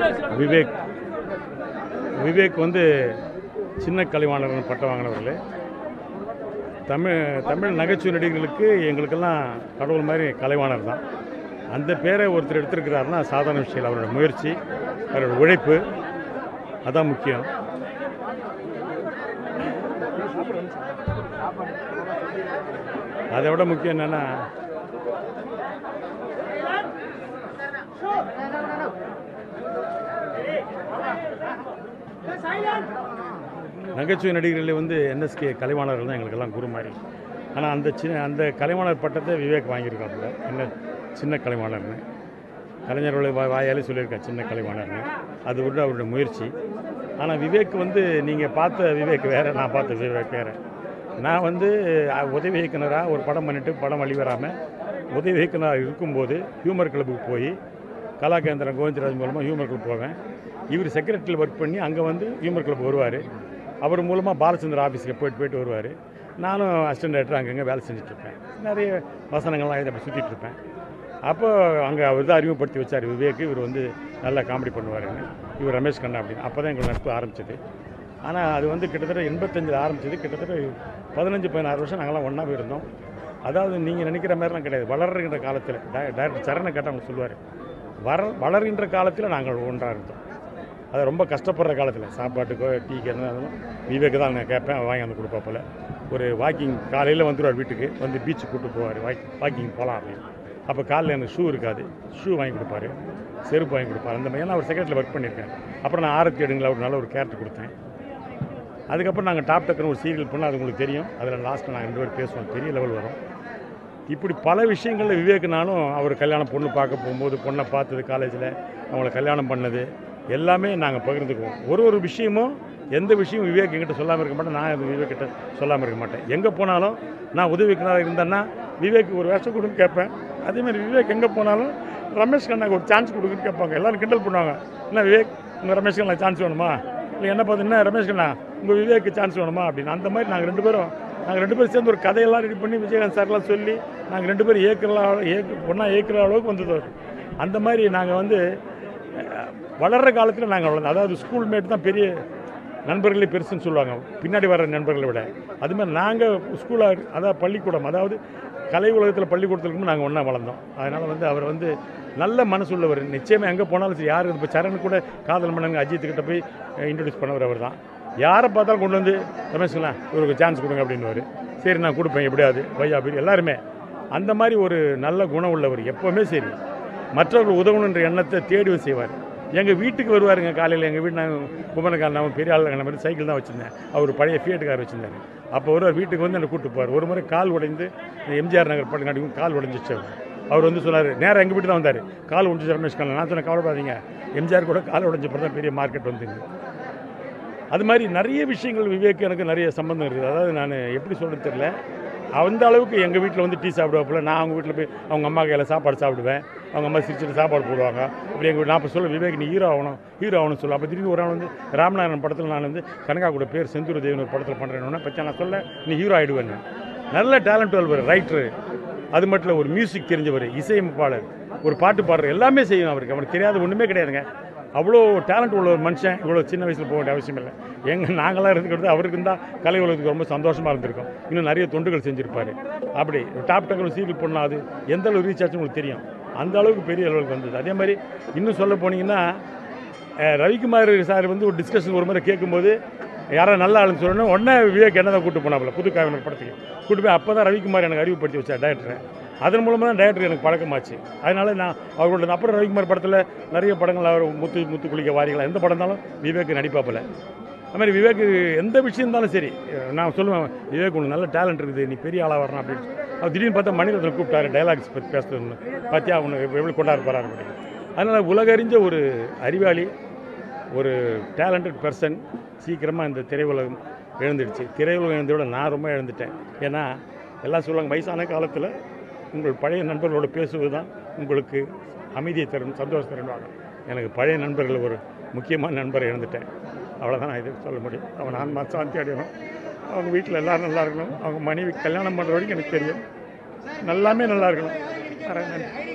விவேக் விவேக் வந்து சின்ன கலைவாணர் பட்டம் வாங்கினவர்கள் தமிழ் தமிழ் நகைச்சுவை நடிகர்களுக்கு எங்களுக்கெல்லாம் கடவுள் மாதிரி கலைவாணர் தான் அந்த பேரை ஒருத்தர் எடுத்திருக்கிறாருன்னா சாதாரண விஷயம் இல்லை. அவரோட முயற்சி அவரோட உழைப்பு அதான் முக்கியம் அதை விட முக்கியம் என்னென்னா நகைச்சுவை நடிகர்களில் வந்து என்எஸ்கே கலைவாணர்கள் தான் எங்களுக்கெல்லாம் குரு மாதிரி ஆனால் அந்த சின்ன அந்த கலைவாணர் பட்டத்தை விவேக் வாங்கியிருக்காப்புல என்ன சின்ன கலைவாணர்னு கலைஞர்களுடைய வா- வாயாலே சொல்லியிருக்கேன் சின்ன கலைவாணர்னு அது விட அவருடைய முயற்சி ஆனால் விவேக் வந்து நீங்கள் பார்த்த விவேக் வேறு நான் பார்த்த விவேக் வேறு நான் வந்து அஹ், உதவி இயக்குனராக ஒரு படம் பண்ணிவிட்டு படம் வழி வராமல் உதவி இயக்குனராக இருக்கும்போது ஹியூமர் கிளப்புக்கு போய் கலாகேந்திரன் கோவிந்தராஜ் மூலமாக ஹியூமர் கிளப் போவேன் இவர் செக்ரட்டரியில் ஒர்க் பண்ணி அங்கே வந்து ஹியூமர் கிளப் வருவார் அவர் மூலமாக பாலச்சந்திர ஆஃபீஸுக்கு போயிட்டு போயிட்டு வருவார் நானும் அசிஸ்டன்ட் டேரக்டர் அங்கங்கே வேலை செஞ்சுட்ருப்பேன் நிறைய வசனங்கள்லாம் இதை அப்படி சுற்றிட்டு இருப்பேன் அப்போ அங்கே அவர் தான் அறிமுகப்படுத்தி வச்சார் விவேக் இவர் வந்து நல்லா காமெடி பண்ணுவாருன்னு இவர் ரமேஷ் கண்ணா அப்படின்னு அப்போ தான் எங்கள் நட்பு ஆரம்பிச்சது ஆனால் அது வந்து கிட்டத்தட்ட எண்பத்தஞ்சில் ஆரம்பிச்சது கிட்டத்தட்ட பதினஞ்சு பதினாறு வருஷம் நாங்களாம் ஒன்றாவே இருந்தோம் அதாவது நீங்கள் நினைக்கிற மாதிரிலாம் கிடையாது வளர்கின்ற காலத்தில் டைரக்டர் சரணை கேட்டால் அவங்க சொல்லுவார் வர வளர்கின்ற காலத்தில் நாங்கள் ஒன்றாக இருந்தோம் அது ரொம்ப கஷ்டப்படுற காலத்தில் சாப்பாட்டுக்கோ டீக்கு என்ன விவேக்கு தான் நான் கேட்பேன் அவன் வாங்கி வந்து கொடுப்பாப்புல ஒரு வாக்கிங் காலையில் வந்துடுவார் வீட்டுக்கு வந்து பீச்சுக்கு கூப்பிட்டு போவார் வாக்கிங் வாக்கிங் போகலாம் அப்படின்னு அப்போ காலில் எனக்கு ஷூ இருக்காது ஷூ வாங்கி கொடுப்பாரு செருப்பு வாங்கி கொடுப்பாரு அந்த மாதிரி நான் ஒரு செக்ரட்டரியில் ஒர்க் பண்ணியிருக்கேன் அப்புறம் நான் ஆரத்தி எடுங்களா ஒரு நல்ல ஒரு கேரக்டர் கொடுத்தேன் அதுக்கப்புறம் நாங்கள் டாப் டக்குன்னு ஒரு சீரியல் பண்ணோம் அது உங்களுக்கு தெரியும் அதில் லாஸ்ட்டில் நாங்கள் ரெண்டு பேரும் பேசுவோம் பெரிய லெவல் வரும் இப்படி பல விஷயங்களில் விவேக் நானும் அவர் கல்யாணம் பொண்ணு பார்க்க போகும்போது பொண்ணை பார்த்தது காலேஜில் அவங்கள கல்யாணம் பண்ணது எல்லாமே நாங்கள் பகிர்ந்துக்குவோம் ஒரு ஒரு விஷயமும் எந்த விஷயம் விவேக் என்கிட்ட சொல்லாமல் இருக்க மாட்டேன் நான் அது விவேக் கிட்ட சொல்லாமல் இருக்க மாட்டேன் எங்கே போனாலும் நான் உதவிக்கனாக இருந்தேன்னா விவேக் ஒரு வேஷம் கொடுன்னு கேட்பேன் அதே மாதிரி விவேக் எங்கே போனாலும் ரமேஷ் கண்ணாக்கு ஒரு சான்ஸ் கொடுக்குன்னு கேட்பாங்க எல்லாரும் கிண்டல் பண்ணுவாங்க என்ன விவேக் உங்கள் ரமேஷ் கண்ணா சான்ஸ் வேணுமா இல்லை என்ன பார்த்தீங்கன்னா ரமேஷ் கண்ணா உங்கள் விவேக்கு சான்ஸ் வேணுமா அப்படின்னு அந்த மாதிரி நாங்கள் ரெண்டு பேரும் நாங்கள் ரெண்டு பேரும் சேர்ந்து ஒரு கதையெல்லாம் ரெடி பண்ணி விஜயகாந்த் சார்லாம் சொல்லி நாங்கள் ரெண்டு பேரும் ஏற்கலாம் ஏற்க ஒன்றா ஏற்கிற அளவுக்கு வந்தது அவர். அந்த மாதிரி நாங்கள் வந்து அஹ், வளர்ற காலத்தில் நாங்கள் வளர்ந்தோம் அதாவது ஸ்கூல் மேட் தான் பெரிய நண்பர்களே பெருசுன்னு சொல்லுவாங்க பின்னாடி வர்ற நண்பர்களை விட அது மாதிரி நாங்கள் ஸ்கூலாக அதாவது பள்ளிக்கூடம் அதாவது கலை உலகத்தில் பள்ளிக்கூடத்துக்கு நாங்கள் ஒன்றா வளர்ந்தோம் அதனால் வந்து அவர் வந்து நல்ல மனசுள்ளவர் நிச்சயமாக எங்கே போனாலும் சரி யார் இப்போ சரண் கூட காதல் மன்னங்க அஜித் கிட்ட போய் இன்ட்ரடியூஸ் பண்ணவர் அவர் தான் யாரை பார்த்தாலும் கொண்டு வந்து ரமேஷ்லாம் இவருக்கு சான்ஸ் கொடுங்க அப்படின்னுவார் சரி நான் கொடுப்பேன் எப்படியாவது வையா அப்படி எல்லாருமே அந்த மாதிரி ஒரு நல்ல குணம் உள்ளவர் எப்போவுமே சரி மற்றவர்கள் உதவணுன்ற எண்ணத்தை தேடி செய்வார் எங்கள் வீட்டுக்கு வருவாருங்க காலையில் எங்கள் வீட்டு நான் குமரக்காரன் நான் பெரிய ஆள் மாதிரி சைக்கிள் தான் வச்சுருந்தேன் அவர் பழைய ஃபியட் கார் வச்சுருந்தாரு அப்போ வருவார் வீட்டுக்கு வந்து என்னை கூப்பிட்டு போவார் ஒரு முறை கால் உடைந்து எம்ஜிஆர் நகர் பட்டங்காட்டிக்கும் கால் உடைஞ்சிச்சு அவர். அவர் வந்து சொன்னார் நேராக எங்கள் வீட்டு தான் வந்தார் கால் உடைஞ்சு ரமேஷ் கண்ணன் நான் சொன்னேன் கவலைப்படாதீங்க எம்ஜிஆர் கூட கால் உடைஞ்சப்பறம் தான் பெரிய மார்க்கெட் வந்துங்க அது மாதிரி நிறைய விஷயங்கள் விவேக் எனக்கு நிறைய சம்பந்தம் இருக்குது அதாவது நான் எப்படி சொல்கிறது தெரியல அந்த அளவுக்கு எங்கள் வீட்டில் வந்து டீ சாப்பிடுவாப்புல நான் அவங்க வீட்டில் போய் அவங்க அம்மா கையில் சாப்பாடு சாப்பிடுவேன் அவங்க அம்மா சிரிச்சிட்டு சாப்பாடு போடுவாங்க அப்படி எங்கள் நான் இப்போ சொல்ல விவேக் நீ ஹீரோ ஆகணும் ஹீரோ ஆகணும்னு சொல்ல அப்போ திடீர்னு ஒரு நாள் வந்து ராமநாதன் படத்தில் நான் வந்து கனகா கூட பேர் செந்தூர் தேவன் ஒரு படத்தில் பண்ணுறேன்னு பச்சா நான் சொல்ல நீ ஹீரோ ஆகிடுவேன்னு நல்ல டேலண்ட் உள்ளவர் ரைட்டரு அது மட்டும் இல்லை ஒரு மியூசிக் தெரிஞ்சவர் இசையமைப்பாளர் ஒரு பாட்டு பாடுற எல்லாமே செய்யணும் அவருக்கு அவருக்கு தெரியாத ஒன்றுமே கிடையாதுங்க அவ்வளோ டேலண்ட் உள்ள ஒரு மனுஷன் இவ்வளோ சின்ன வயசில் போக வேண்டிய அவசியம் இல்லை எங்கள் நாங்களாம் இருந்துக்கிறது அவருக்கு இருந்தால் கலை உலகத்துக்கு ரொம்ப சந்தோஷமாக இருந்திருக்கும் இன்னும் நிறைய தொண்டுகள் செஞ்சுருப்பார் அப்படி டாப் டக்கர் சீரியல் பண்ணலாம் அது எந்த அளவு ரீச் ஆச்சுன்னு உங்களுக்கு தெரியும் அந்த அளவுக்கு பெரிய அளவுக்கு வந்தது அதே மாதிரி இன்னும் சொல்ல போனீங்கன்னா அஹ், ரவிக்குமார் சார் வந்து ஒரு டிஸ்கஷன் ஒரு முறை கேட்கும்போது யாரோ நல்ல ஆளுன்னு சொல்லணும் உடனே விவேக் என்ன தான் கூட்டு போனாப்புல புது காவினர் படத்துக்கு கூட்டு போய் அப்போ தான் ரவிக்குமார் எனக்கு அறிவுப்படுத்தி வச்சார் டேரக்டரை அதன் மூலமாக தான் டேரக்டர் எனக்கு பழக்கமாச்சு அதனால நான் அவரோட அப்புறம் ரவிக்குமார் படத்தில் நிறைய படங்கள் அவர் முத்து முத்து குளிக்க வாரிகளா எந்த படம் இருந்தாலும் விவேக் நடிப்பாப்பில் அது மாதிரி விவேக் எந்த விஷயம் இருந்தாலும் சரி நான் சொல்லுவேன் விவேக் உனக்கு நல்ல டேலண்ட் இருக்குது நீ பெரிய ஆளாக வரணும் அப்படின்னு அவர் திடீர்னு பார்த்தா மணிரத்னம் கூப்பிட்டாரு டைலாக்ஸ் பற்றி பேசுறதுன்னு பார்த்தியா அவனு எவ்வளோ கொண்டாட போகிறாரு அப்படின்னு அதனால் உலகறிஞ்ச ஒரு அறிவாளி ஒரு டேலண்டட் பர்சன் சீக்கிரமாக இந்த திரையுலகம் எழுந்துடுச்சு திரையுலகம் எழுந்ததை விட நான் ரொம்ப எழுந்துட்டேன் ஏன்னா எல்லாம் சொல்லுவாங்க வயசான காலத்தில் உங்கள் பழைய நண்பர்களோடு பேசுவது தான் உங்களுக்கு அமைதியை தரும் சந்தோஷம் தருவாங்க எனக்கு பழைய நண்பர்கள் ஒரு முக்கியமான நண்பரை இழந்துட்டேன் அவ்வளோதான் நான் இது சொல்ல முடியும் அவன் ஆன்மா சாந்தி அடையணும் அவங்க வீட்டில் எல்லாரும் நல்லா இருக்கணும் அவங்க மனைவி கல்யாணம் பண்ணுற வரைக்கும் எனக்கு தெரியும் நல்லாமே நல்லா இருக்கணும் வரேன் நன்றி